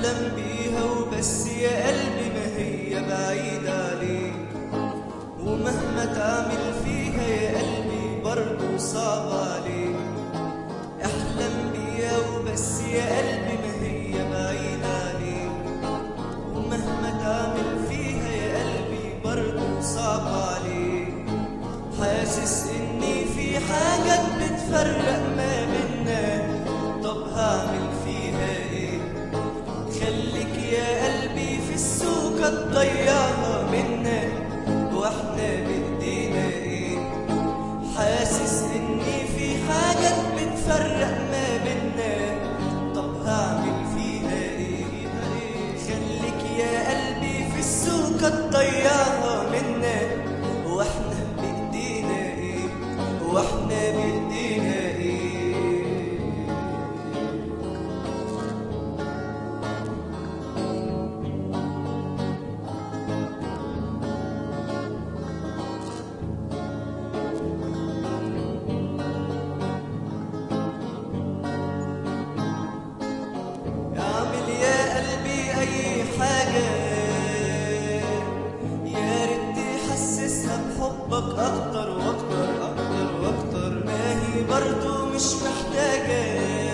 احلم بيها وبس يا قلبي ما هي بعيدة عليك ومهما تعمل فيها يا قلبي برضو صعب عليك احلم بيها وبس يا قلبي ما هي بعيدة عليك ومهما تعمل فيها يا قلبي برضو صعب عليك حاسس اني في حاجة بتفرق ما بينا طب هعمل فيها ايه خليك يا قلبي في السوق تضيعها منا واحنا بايدينا ايه حاسس اني في حاجة بتفرق ما بينا طب هعمل فيها ايه خليك يا قلبي في السوق تضيعها منا واحنا بايدينا ايه واحنا بايدينا ايه اعمل يا قلبي اي حاجة يا ريت تحسسها بحبك اكتر واكتر اكتر واكتر ما هي برضو مش محتاجة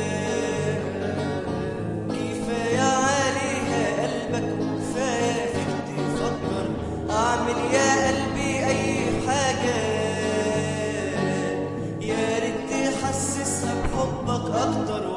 كفاية عليها قلبك وكفاية فيك تفكر اعمل يا قلبي اي حاجة يا ريت تحسسها بحبك اكتر